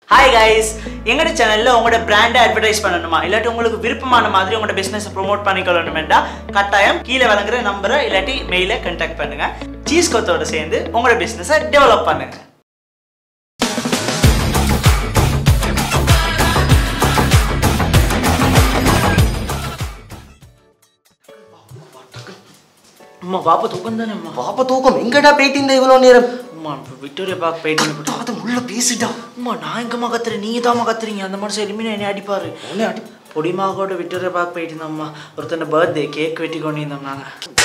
Hi guys எங்களோட சேனல்ல உங்களோட பிராண்டை அட்வர்டைஸ் பண்ணணுமா இல்லாட்டி உங்களுக்கு விருப்பமான மாதிரி உங்களோட பிசினஸ் ப்ரோமோட் பண்ணிக்கொள்ளணுமெண்டா கட்டாயம் கீழே வழங்குற நம்பரை இல்லாட்டி மெயிலை கான்டாக்ட் பண்ணுங்க சீஸ் கொத்தோட சேர்ந்து உங்களோட பிசினஸை டெவலப் பண்ணுங்க அம்மா பாப்பா தூக்கம் தானே அம்மா பாப்பா தூக்கம் எங்கடா போயிட்டு இந்த இவ்வளோ நேரம் அம்மா இப்ப விக்டோரியா பார்க் போயிட்டு அது உள்ள பேசிட்டா அம்மா நான் எங்கம்மா கத்துறேன் நீங்க தாம்மா கத்துறீங்க அந்த மனுஷன் எலுமினா என்னை அடிப்பாரு உன்னை அடி பொடிமாவோட விக்டோரியா பார்க் போயிட்டு இருந்தோம்மா ஒருத்தன பர்த்டே கேக் வெட்டி கொண்டு இருந்தோம் நாங்க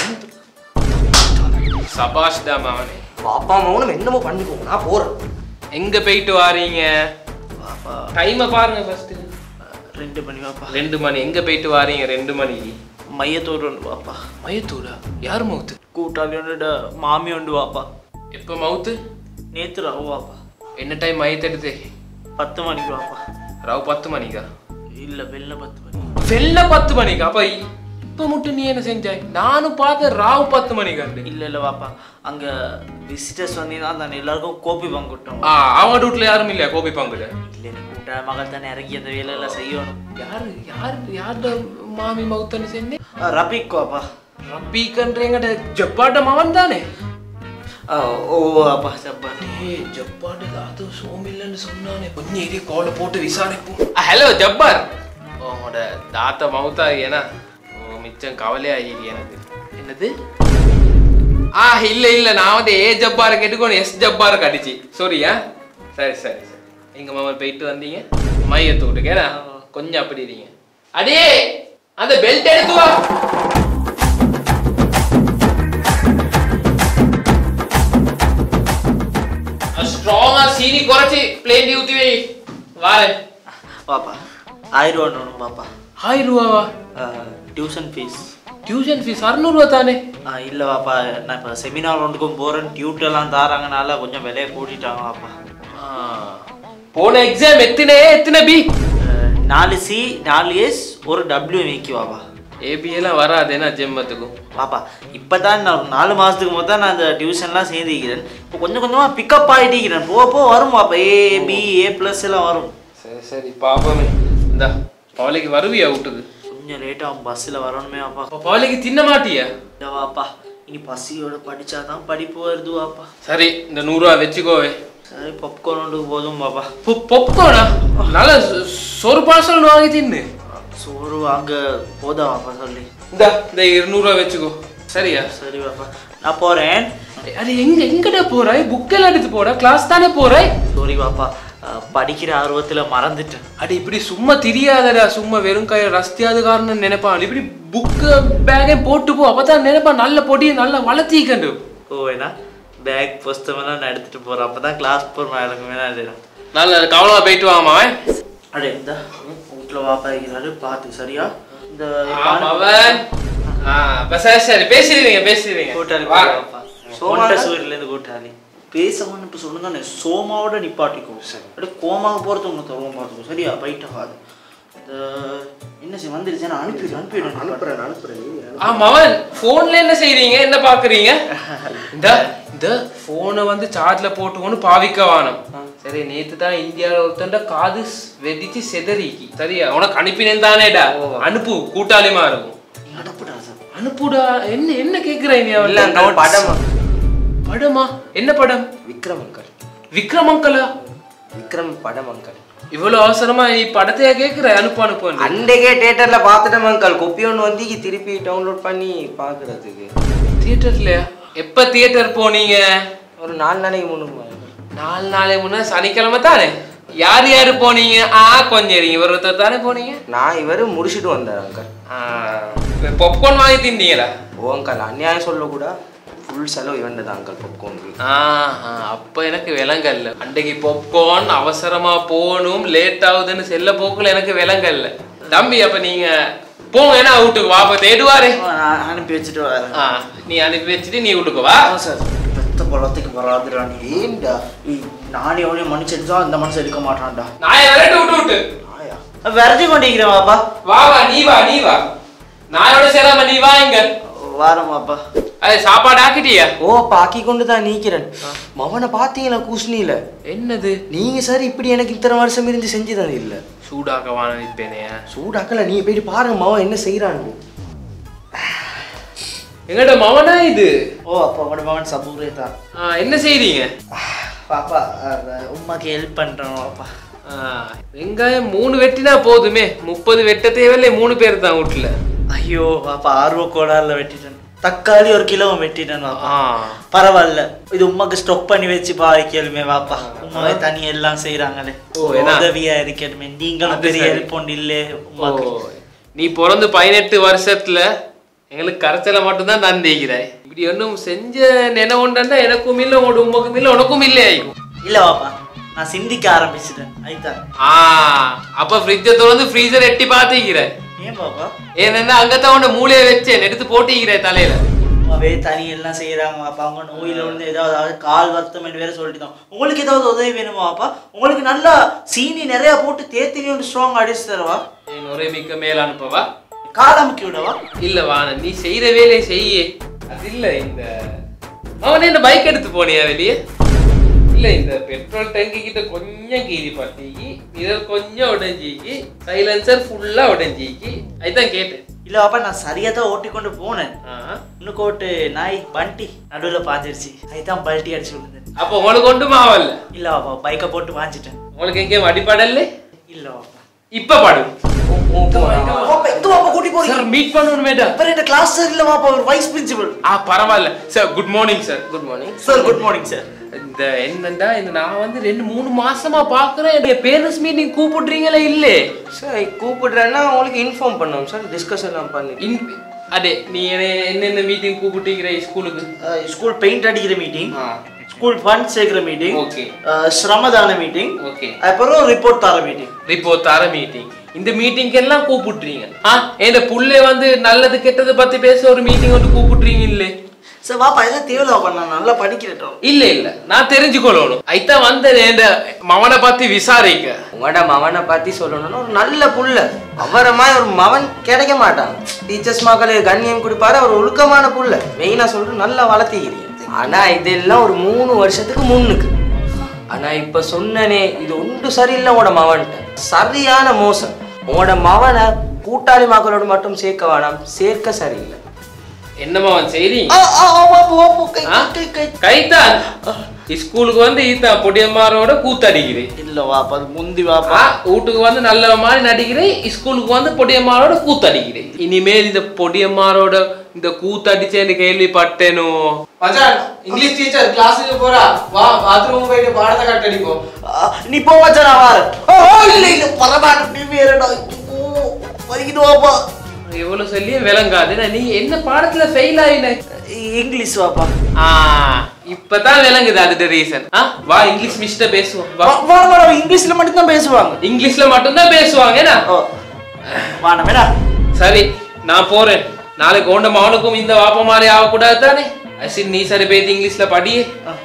சபாஷ்டா மாவனே பாப்பா மௌனம் என்னமோ பண்ணிக்கோ நான் போறேன் எங்க போயிட்டு வாரீங்க பாப்பா டைமை பாருங்க ஃபர்ஸ்ட் ரெண்டு மணி பாப்பா ரெண்டு மணி எங்க போயிட்டு வாரீங்க ரெண்டு மணிக்கு மையத்தோடு உண்டு பாப்பா மயத்தூரா யார் மவுத்து கூட்டாளி உண்டு மாமி உண்டு வாப்பா எப்போ மவுத்து நேத்து ராவு வாப்பா என்ன டைம் மயத்தெடுத்து பத்து மணிக்கு வாப்பா ராவ் பத்து மணிக்கா இல்ல வெள்ள பத்து மணி வெள்ள பத்து மணிக்கா அப்ப இப்ப மட்டும் நீ என்ன செஞ்சாய் நானும் பார்த்தேன் ராவ் பத்து மணிக்காண்டு இல்ல இல்ல வாப்பா அங்க விசிட்டர்ஸ் வந்தீங்கன்னா தானே எல்லாருக்கும் கோப்பி பங்குட்டோம் ஆ அவங்க வீட்டுல யாரும் இல்லையா கோபி பங்குல இல்ல இல்ல கூட்ட மகள் தானே இறங்கி அந்த வேலையெல்லாம் செய்யணும் யாரு யார் யார்ட மாமி மவுத்தன்னு செஞ்சேன் ஆ, ரபிக் வாப்பா ரப்பீக்கன்றேங்கட ஜப்பாட்ட மவன் தானே ஆ, ஓ அப்பா சப்பா ஏய் ஜப்பாடு அது சோமில்லன்னு சொன்னானே கொஞ்சம் ஏறி கால போட்டு விசாரிப்போம் ஹலோ ஜப்பார் உங்களோட தாத்தா மவுத்தா ஏன்னா ஓ மிச்சம் கவலையாகி எனக்கு என்னது ஆ இல்ல இல்ல நான் வந்து ஏ ஜப்பாரை கேட்டுக்கோணும் எஸ் ஜப்பாரை கடிச்சு சரியா சரி சரி சரி எங்க மாமா போயிட்டு வந்தீங்க மையத்து விட்டுக்கு ஏன்னா கொஞ்சம் அப்படி இருங்க அடே அந்த பெல்ட் எடுத்து வா ஸ்ட்ராங்கா சீனி குறைச்சி பிளேன் ஊத்தி வை வாரேன் பாப்பா ஆயிரம் ரூபா வேணும் பாப்பா ஆயிரம் ரூபாவா டியூஷன் ஃபீஸ் டியூஷன் ஃபீஸ் அறுநூறுவா தானே இல்ல பாப்பா நான் இப்போ செமினார் ஒன்றுக்கும் போறேன் டியூட்டெல்லாம் தாராங்கனால கொஞ்சம் விலையை கூட்டிட்டாங்க பாப்பா ஆ, போன எக்ஸாம் எத்தனை எத்தனை பி அஹ், நாலு சி நாலு எஸ் ஒரு டபிள்யூ மீக்கி பாப்பா ஏபி எல்லாம் வராதேனா ஜெம்மத்துக்கும் பாப்பா இப்போ தான் நான் நாலு மாதத்துக்கு முதல் தான் நான் அந்த டியூஷன்லாம் சேர்ந்துக்கிறேன் இப்போ கொஞ்சம் கொஞ்சமாக பிக்கப் ஆகிட்டிக்கிறேன் போக போக வரும் பாப்பா ஏ பி ஏ ப்ளஸ் எல்லாம் வரும் சரி சரி பாப்போமே இந்தா பவலைக்கு வருவியா வீட்டுக்கு கொஞ்சம் லேட்டாக பஸ்ஸில் வரணுமே பாப்பா அப்ப பவலைக்கு தின்ன மாட்டியா இல்லை வாப்பா இனி பசியோட படிச்சாதான் படிப்பு வருது வாப்பா சரி இந்த நூறுரூவா வச்சுக்கோவே சரி பாப்கார்ன் போதும் பாப்பா பொப்கோனா நல்ல சொ- சோறு பார்சல் வாங்கி தின்னு சோறு வாங்க போதா வாப்பா சொல்லி இந்த இந்த இருநூறுவா வச்சுக்கோ சரியா சரி பாப்பா நான் போகிறேன் அது எங்க எங்கடா போறாய் புக்கெல்லாம் எடுத்து போற கிளாஸ் தானே போறாய் சாரி பாப்பா அஹ், படிக்கிற ஆர்வத்தில் மறந்துட்டேன் அடி இப்படி சும்மா தெரியாதடா சும்மா வெறும் கையில ரஸ்தியாத காரணம் நினைப்பான் இப்படி புக்கு பேக்கே போட்டு போ அப்பதான் நினைப்பான் நல்ல பொடியை நல்லா வளர்த்திக்கண்டு ஓ என்ன பேக் புஸ்தமெல்லாம் நான் எடுத்துகிட்டு போகிறேன் அப்போ தான் கிளாஸ் போகிறேன் எனக்கு வேணாம் நல்ல கவனமா போயிட்டு வாமா அவன் அடே இந்த வீட்டில் வாப்பா இருக்கிறாரு பார்த்து சரியா இந்த அவன் சரி சரி பேசிடுவீங்க பேசிடுவீங்க கூட்டாளி வா. வாப்பா சோமாட்ட சூரியலேருந்து கூட்டாளி பேசவன்னு இப்போ சொன்னா தானே சோமாவோட நிப்பாட்டிக்கோ அப்படியே கோமாக போகிறது ஒன்று தருவோம் பார்த்துக்கோ சரியா பைட்ட ஆகாது இந்த என்ன செய்ய வந்துருச்சு நான் அனுப்பிடு அனுப்பிவிடு அனுப்புறேன் அனுப்புறேன் நீ அனுப்பு. ஆமா அவன் போன்ல என்ன செய்றீங்க என்ன பாக்குறீங்க இந்த இந்த போனை வந்து சார்ஜ்ல போட்டுக்கொண்டு பாவிக்க வானம் சரி நேத்து தான் இந்தியாவில் ஒருத்தண்ட காது ஸ்- வெடிச்சு செதறிக்கி சரியா உனக்கு அனுப்பினேன் தானேடா அனுப்பு கூட்டாளிமா இருக்கும் நீ அனுப்புடா சார் அனுப்புடா என்ன என்ன கேக்குற நீ இல்ல அவன்ட்ட? அங்கிள் படம் படமா என்ன படம் விக்ரம் அங்கிள் விக்ரம் அங்கலா விக்ரம் படம் அங்கிள் இவ்வளவு அவசரமா நீ படத்தையா கேக்குற அனுப்பு அனுப்பு அன்றைக்கே தியேட்டர்ல பார்த்துட்டேன் அங்கிள் கொப்பி ஒன்று வந்து திருப்பி டவுன்லோட் பண்ணி பார்க்கறதுக்கு தியேட்டர்லயா எப்ப தியேட்டர் போனீங்க ஒரு நாலு நாளைக்கு முன்னுக்கு uncle. நாலு நாளை முன்ன சனிக்கிழமை தானே யார் யாரு போனீங்க ஆ கொஞ்சம் இருங்க இவர் ஒருத்தர் தானே போனீங்க நான் இவர் முடிச்சுட்டு வந்தார் அங்கிள் பாப்கார்ன் வாங்கி தின்னீங்களா ஓ அங்கிள் அநியாயம் சொல்லக்கூட ஃபுல் செலவு இவன் தான் அங்கிள் பாப்கார்னுக்கு ஆஹா அப்ப எனக்கு விலங்கல்ல அன்றைக்கு பாப்கார்ன் அவசரமா போகணும் லேட் ஆகுதுன்னு செல்ல போக்குல எனக்கு விலங்கல்ல தம்பி அப்ப நீங்க போங்க ஏன்னா வீட்டுக்கு வா அப்ப தேடுவாரே நான் அனுப்பி வச்சுட்டு வரேன் ஆ, நீ அனுப்பி வச்சுட்டு நீ வீட்டுக்கு வா ஆ சார் பெத்த பழத்துக்கு வராதுடா நீ ஏன்டா ஏய், நானே அவனே மனுஷன் தான் இந்த மனுஷன் இருக்க மாட்டான்டா நான் விரட்டு விட்டு விட்டு விரட்டி கொண்டிருக்கிறேன் வாப்பா வா வா நீ வா நீ வா நாயோட சேராம நீ வா இங்க ஓ வாரம் வாப்பா அது சாப்பாடு ஆக்கிட்டியா ஓ அப்பா ஆக்கி கொண்டு தான் நீக்கிறேன் மவனை பார்த்தீங்களா கூஷ்ணியில என்னது நீங்க சார் இப்படி எனக்கு இத்தனை வருஷம் இருந்து செஞ்சு தந்தது இல்ல சூடாக்க வான வைப்பேனே சூடாக்கல நீங்க போயிட்டு பாருங்க மவன் என்ன செய்யறான்னு எங்கட மவனா இது ஓ அப்பா உங்களோட மகன் சபூரே தான் ஆ, என்ன செய்றீங்க பாப்பா அஹ், உம்மாக்கு ஹெல்ப் பண்றேன் பாப்பா ஆ, வெங்காயம் மூணு வெட்டினா போதுமே முப்பது வெட்ட தேவையில்லை மூணு பேர் தான் வீட்டுல ஐயோ பாப்பா ஆர்வ கோடாரில் வெட்டிட்டேன் தக்காளி ஒரு கிலோ வெட்டிட்டேன் பாப்பா ஆ பரவாயில்ல இது உமாக்கு ஸ்டாக் பண்ணி வச்சு பாய்க்கலுமே வாப்பா உமாவே தனி எல்லாம் செய்யறாங்களே ஓ, என்ன? உதவியா இருக்கட்டுமே நீங்களும் அது பெரிய சரி. ஹெல்ப் ஒன்று இல்லே ஓ, உமாக்கு நீ பிறந்து பதினெட்டு வருஷத்துல எங்களுக்கு கரைச்சலை மட்டும்தான் தந்திக்கிறாய் இப்படி ஒன்றும் செஞ்ச நினைவுண்டா எனக்கும் இல்லை உங்களோட உமக்கும் இல்லை உனக்கும் இல்லை ஆயிக்கும் இல்ல பாப்பா நான் சிந்திக்க ஆரம்பிச்சிட்டேன் அதுதான் ஆ அப்ப ஃப்ரிட்ஜை திறந்து ஃப்ரீசர் எட்டி பார்த்துக்கிற ஏன் பாப்பா ஏன்னா அங்கத்தான் உன்னை மூளையை வச்சேன் எடுத்து போட்டிக்கிற தலையில உமாவே தனி எல்லாம் செய்யறாங்க பாப்பா அவங்க நோயில வந்து ஏதாவது கால் வருத்தம் வேற சொல்லிட்டோம் உங்களுக்கு ஏதாவது உதவி வேணுமா பாப்பா உங்களுக்கு நல்லா சீனி நிறைய போட்டு தேத்தினி ஒன்று ஸ்ட்ராங் அடிச்சு தரவா என் ஒரே மிக்க மேல அனுப்பவா கால் அமுக்கி விடவா இல்ல வாண நீ செய்யற வேலையை செய்ய அது இல்ல இந்த அவனே இந்த பைக் எடுத்து போனியா வெளியே இல்ல இந்த பெட்ரோல் டேங்கி கிட்ட கொஞ்சம் கீறி பட்டிக்கு மிரர் கொஞ்சம் உடைஞ்சிக்கு சைலன்சர் ஃபுல்லா உடைஞ்சிக்கு அதுதான் கேட்டேன் இல்ல பாப்பா நான் சரியா தான் ஓட்டி கொண்டு போனேன் ஆ. இன்னும் கோட்டு நாய் பண்டி நடுவுல பாத்துருச்சு அதுதான் பல்ட்டி அடிச்சு விழுந்தேன் அப்ப உங்களுக்கு ஒன்றும் ஆவல்ல இல்ல பாப்பா பைக்கை போட்டு வாங்கிட்டேன் உங்களுக்கு எங்கேயும் அடிப்படல இல்ல பாப்பா இப்ப பாடு பாப்பா எங்க பாப்பா கூட்டி போறீங்க சார் மீட் பண்ணணும் மேடம் அப்புறம் இந்த கிளாஸ் சார் இல்ல பாப்பா ஒரு வைஸ் பிரின்சிபல் ஆ பரவாயில்ல sir good morning sir good morning sir good morning sir இந்த என்னண்டா இந்த நான் வந்து ரெண்டு மூணு மாசமா பாக்குறேன் என்னுடைய பேரண்ட்ஸ் மீட்டிங் கூப்பிடுறீங்களே இல்லே சார் கூப்பிடுறேன்னா உங்களுக்கு இன்ஃபார்ம் பண்ணோம் சார் டிஸ்கஸ் எல்லாம் பண்ணி இன்- அடே நீ என்ன- என்னென்ன மீட்டிங் கூப்பிட்டீங்கிற ஸ்கூலுக்கு ஸ்கூல் பெயிண்ட் அடிக்கிற மீட்டிங் ஆ ஸ்கூல் ஃபண்ட் சேர்க்கிற மீட்டிங் ஓகே ஸ்ரமதான மீட்டிங் ஓகே அப்புறம் ரிப்போர்ட் தர மீட்டிங் ரிப்போர்ட் தர மீட்டிங் இந்த மீட்டிங்க்கு எல்லாம் கூப்பிடுறீங்க ஆ என் புள்ளை வந்து நல்லது கெட்டது பத்தி பேச ஒரு மீட்டிங் வந்து கூப்பிடுறீங்க இல்லே சார் பாப்பா இதெல்லாம் தேவையில்ல பாப்பா நான் நல்லா படிக்கிறேன் இல்ல இல்ல நான் தெரிஞ்சுக்கொள்ளணும் ஐத்தான் வந்தேன் என் மவனை பத்தி விசாரிக்க உங்களோட மவனை பத்தி சொல்லணும்னா ஒரு நல்ல புள்ள அவரை மாதிரி ஒரு மவன் கிடைக்க மாட்டான் டீச்சர்ஸ் மக்களுக்கு கண்ணியம் கொடுப்பாரு அவர் ஒழுக்கமான புள்ள மெயினா சொல்லிட்டு நல்லா வளர்த்திக்கிறீங்க ஆனா இதெல்லாம் ஒரு மூணு வருஷத்துக்கு முன்னுக்கு ஆனா இப்ப சொன்னனே இது ஒன்று சரியில்லை உங்களோட மவன்கிட்ட சரியான மோசம் உங்களோட மவனை கூட்டாளி மக்களோட மட்டும் சேர்க்க வேணாம் சேர்க்க சரியில்லை என்ன மவன் செய்றீங்க ஆ, ஆ, ஆ, பாப்பு, பாப்பு, கை, ஆ? கை, கை. கைத்தான் ஸ்கூலுக்கு வந்து ஈத்தான் பொடியம்மாரோட கூத்தடிக்கிறேன் இல்ல வாப்பா அது முந்தி வாப்பா ஆ, வீட்டுக்கு வந்து நல்ல மாதிரி நடிக்கிறேன் ஸ்கூலுக்கு வந்து பொடியம்மாரோட கூத்தடிக்கிறேன் இனிமேல் இந்த பொடியம்மாரோட இந்த கூத்தடிச்சேன்னு கேள்விப்பட்டேனோ மச்சான் இங்கிலீஷ் டீச்சர் கிளாஸுக்கு போறா வா பாத்ரூம் போயிட்டு பாடத்தை கட்டடிப்போம் ஆ, நீ போ மச்சான் நான் வாரேன் ஓ, ஓ, இல்ல இல்ல வரமாட்டேன் நீ வேறடா ஐயோ, வலிக்குது வாப்பா எவ்வளவு சொல்லியே விளங்காது நான் நீ என்ன பாடத்துல ஃபெயில் ஆயின இங்கிலீஷ் வாப்பா ஆ இப்பதான் விளங்குது அது ரீசன் ஆ வா இங்கிலீஷ் மிஸ்ட பேசுவோம் வா வா- வா, வா, இங்கிலீஷ்ல மட்டும்தான் பேசுவாங்க இங்கிலீஷ்ல மட்டும்தான் பேசுவாங்க என்ன ஓ வாணம் வேணா சரி நான் போறேன் நாளைக்கு உண்ட மகனுக்கும் இந்த வாப்ப மாதிரி ஆகக்கூடாது தானே அசின் நீ சரி பேத்து இங்கிலீஷ்ல படியே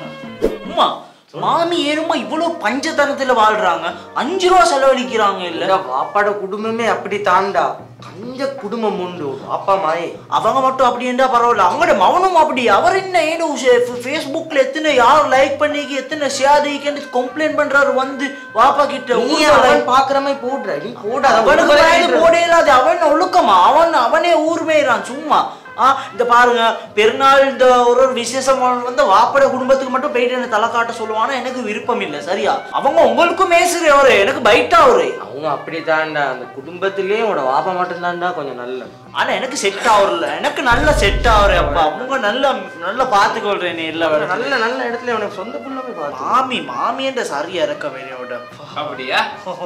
அம்மா மாமி ஏனுமா இவ்வளவு பஞ்சத்தனத்துல வாழ்றாங்க அஞ்சு ரூபா செலவழிக்கிறாங்க இல்ல இல்ல வாப்பாட குடும்பமே அப்படி தாண்டா கஞ்ச குடும்பம் உண்டு அப்பா மாயே அவங்க மட்டும் அப்படி இருந்தா பரவாயில்ல அவங்களோட மவனும் அப்படி அவர் என்ன ஏதோ ஃபேஸ்புக்ல எத்தனை யார் லைக் பண்ணிக்கு எத்தனை ஷேர் பண்ணிக்கன்னு கம்ப்ளைண்ட் பண்றாரு வந்து வாப்பா கிட்ட நீ ஊர்ல அவன் பாக்குற மாதிரி போடுற நீ போடாத அவனுக்கு பயந்து போடே இல்லாத அவன் ஒழுக்கமா அவன் அவனே ஊர் மேயிறான் சும்மா ஆ இந்த பாருங்க பெருநாள் இந்த ஒரு ஒரு விசேஷம் வந்து வாப்பட குடும்பத்துக்கு மட்டும் போயிட்டு என்ன தலை காட்ட சொல்லுவானா எனக்கு விருப்பம் இல்லை சரியா அவங்க உங்களுக்கும் மேசுறே அவரு எனக்கு பைட்டா அவரு அவங்க அப்படி தாண்டா அந்த குடும்பத்திலேயே உன்னோட வாப்பா மட்டும் தாண்டா கொஞ்சம் நல்ல ஆனா எனக்கு செட் ஆகுறல எனக்கு நல்ல செட் ஆகுற அப்பா அவங்க நல்ல நல்லா பாத்துக்கொள்றேன் நீ இல்ல வேற நல்ல நல்ல இடத்துல உனக்கு சொந்த புள்ள போய் பார்த்து மாமி மாமின்ற சரியா இருக்க வேலையோட அப்படியா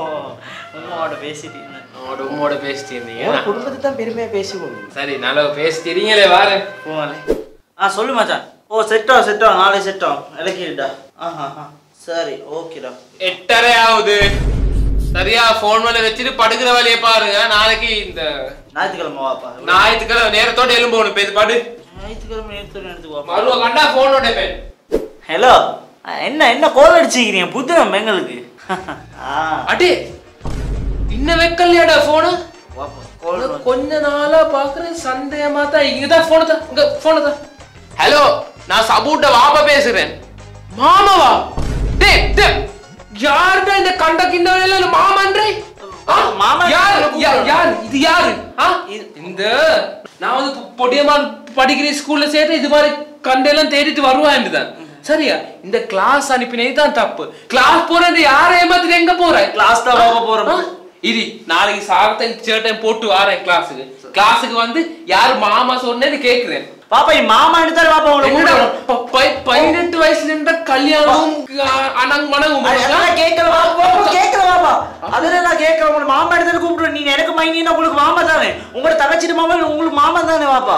உமாவோட பேசிட்டீங்க உங்களோட உம்மோட பேசிட்டு இருந்தீங்க உன் குடும்பத்தை தான் பெருமையா பேசிக்கொண்டு சரி நல்லா பேசிட்டீங்களே வாரேன் போங்களே ஆ சொல்லு மச்சான் ஓ செட் ஆகும் செட் ஆகும் நாளை செட் ஆகும் இலக்கிடா ஆஹா ஆ சரி ஓகேடா எட்டரை ஆகுது சரியா போன் மேல வச்சுட்டு படுக்கிற வேலையை பாருங்க நாளைக்கு இந்த ஞாயிற்றுக்கிழமை வாப்பா ஞாயிற்றுக்கிழமை நேரத்தோட எலும்போணும் பேது பாடு ஞாயிற்றுக்கிழமை எடுத்து எடுத்து வாப்பா மறுவ கண்டா போனோட பேன் ஹலோ என்ன என்ன கோல் அடிச்சுக்கிறீங்க புதுனம் எங்களுக்கு ஆ அடே இன்ன வைக்கலையாடா போனு வாப்பா உனக்கு கொஞ்ச நாளா பாக்குறேன் சந்தேகமா தான் இங்கதான் போன தான் இங்க போன தான் ஹலோ நான் சபூட்ட வாப்பா பேசுறேன் மாமாவா டேய் டேய் யாருடா இந்த கண்ட கிண்ட மாமன்றே ஆ? மாமா யார் என்ன யா- கூப்பிடுறா? யார் இது யாரு ஆ? இந்த நான் வந்து பொ- பொடியம்மா படிக்கிற ஸ்கூல்ல சேர்த்து இது மாதிரி கண்டெல்லாம் தேடிட்டு வருவான் தான் சரியா இந்த கிளாஸ் அனுப்பினது தான் தப்பு கிளாஸ் போறது யாரை ஏமாத்திட்டு எங்க போற Class தான் போக போறோம். ஆ? இது நாளைக்கு சாரத்தையும் சேட்டையும் போட்டு வாரேன் கிளாஸுக்கு கிளாஸுக்கு வந்து யார் மாமா சொன்னேன்னு கேக்குறேன் பாப்பா என் மாமா எடுத்தாரு பாப்பா உங்களை என்னடா, கூப்பிடுறோம். ப- ப- பதினெட்டு வயசுல இருந்த கல்யாணம் அ- அணங்கு மணங்கு அதெல்லாம் கேட்கல பாப்பா கேட்கல பாப்பா அதெல்லாம் நான் கேட்கல உங்களை மாமா எடுத்தாரு கூப்பிடுறோம் நீங்க எனக்கு மைனினா உங்களுக்கு மாமா தானே உங்களோட தங்கச்சிட்டு மாமா உங்களுக்கு மாமா தானே பாப்பா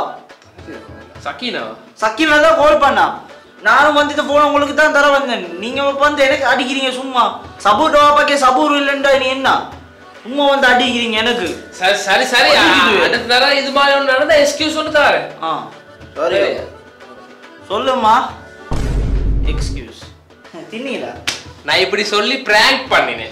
சக்கீனா சக்கில தான் கால் பண்ணா நானும் வந்து இந்த போன் உங்களுக்கு தான் தர வந்தேன் நீங்க வந்து எனக்கு அடிக்கிறீங்க சும்மா சபூர் பாப்பாக்கே சபூர் இல்லைன்றா நீ என்ன சும்மா வந்து அடிக்கிறீங்க எனக்கு சரி சரி சரி அடிக்குது. அடுத்த தடவை இது மாதிரி ஒன்று நடந்தா எக்ஸ்கியூஸ் ஒன்று தரேன் ஆ சரி சொல்லுமா எக்ஸ்கியூஸ் தின்னீங்களா நான் இப்படி சொல்லி பிராங்க் பண்ணினேன்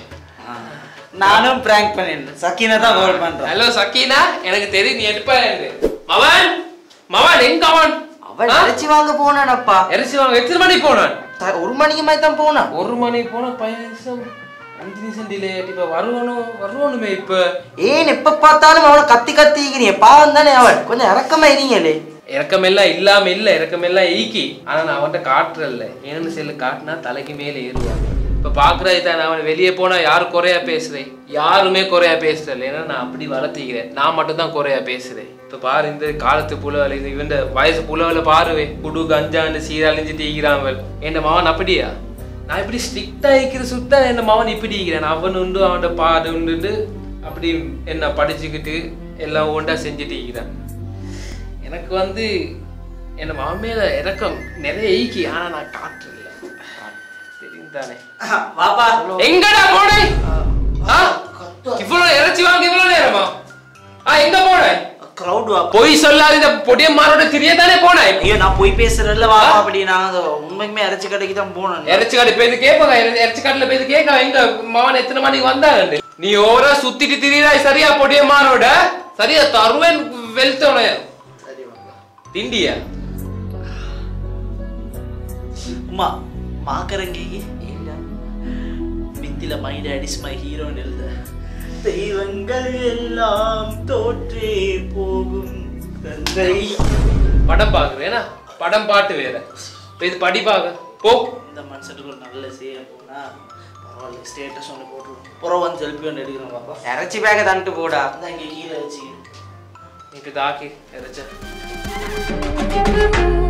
நானும் பிராங்க் பண்ணிருந்தேன் சக்கினை தான் கால் பண்றேன் ஹலோ சக்கீனா எனக்கு தெரியும் நீ எடுப்பா மவன் மவன் எங்க அவன் அவன் ஆ? இறைச்சி வாங்க போனானப்பா இறைச்சி வாங்க எத்தனை மணிக்கு போனான் த- ஒரு மணிக்கு மாதிரி தான் போனான் ஒரு மணிக்கு போனா பதினஞ்சு நிமிஷம் அஞ்சு நிமிஷம் டிலே இப்ப வருவானோ வருவானுமே இப்ப ஏன் எப்ப பார்த்தாலும் அவனை கத்தி கத்திக்கிறீங்க பாவம் தானே அவன் கொஞ்சம் இறக்கமா இருங்களே இறக்கமெல்லாம் இல்லாம இல்ல இறக்கமெல்லாம் ஈக்கி ஆனா நான் அவன்கிட்ட காட்டுறல்ல ஏன்னு செல்லு காட்டினா தலைக்கு மேல ஏறுவான் இப்ப பாக்குறது தான் அவன் வெளியே போனா யாரு குறையா பேசுறேன் யாருமே குறையா பேசுறல ஏன்னா நான் அப்படி வளர்த்திக்கிறேன் நான் மட்டும் தான் குறையா பேசுறேன் இப்ப பாரு இந்த காலத்து புலவல இந்த இவன் வயசு புலவல பாருவே குடு கஞ்சாண்டு சீரழிஞ்சு தீக்கிறான் என் மகன் அப்படியா நான் இப்படி ஸ்ட்ரிக்டா இருக்கிற சுத்தா என் மகன் இப்படி இருக்கிறேன் அவன் உண்டு அவனோட பாடு உண்டு அப்படி என்ன படிச்சுக்கிட்டு எல்லாம் ஒண்டா செஞ்சுட்டு இருக்கிறான் எனக்கு வந்து என் மாமையில இறக்கம் நிறைய ஈக்கி ஆனா நான் காட்டுறல தெரியும் தானே பாப்பா எங்கடா போனே ஆ? இவ்வளவு இறைச்சி வாங்க இவ்வளவு நேரமா ஆ எங்க போன கிரவுட் வாப்பா பொய் சொல்லாத இந்த பொடியம்மாரோட திரிய தானே போன ஐயோ நான் போய் பேசுறேன்ல வாப்பா அப்படி நான் அது உண்மைக்குமே இறைச்சி கடைக்கு தான் போனேன் இறைச்சி காட்டு பேசி கேட்பாங்க இறைச்சி காட்டுல பேசி கேட்க எங்க மவன் எத்தனை மணிக்கு வந்தாங்க நீ ஓவரா சுத்திட்டு திரியாய் சரியா பொடியம்மாரோட சரியா தருவேன் வெல்த்தோன திண்டியா உமா மாக்கரங்கி பித்தில மை டேடிஸ் மை ஹீரோன்னு எழுத தெய்வங்கள் எல்லாம் தோற்றே போகும் தந்தை படம் பாக்குறேனா படம் பாட்டு வேற இப்ப இது படி பாக்க போ இந்த மனுஷனுக்கு ஒரு நல்ல செய்ய போனா பரவாயில்ல ஸ்டேட்டஸ் ஒன்று போட்டுருவோம் புறம் வந்து செல்ஃபி ஒன்று எடுக்கிறோம் பாப்பா இறைச்சி பேக்கை தந்துட்டு போடா அதான் இங்கே கீழே வச்சு இப்ப தாக்கி இறைச்ச Thank you.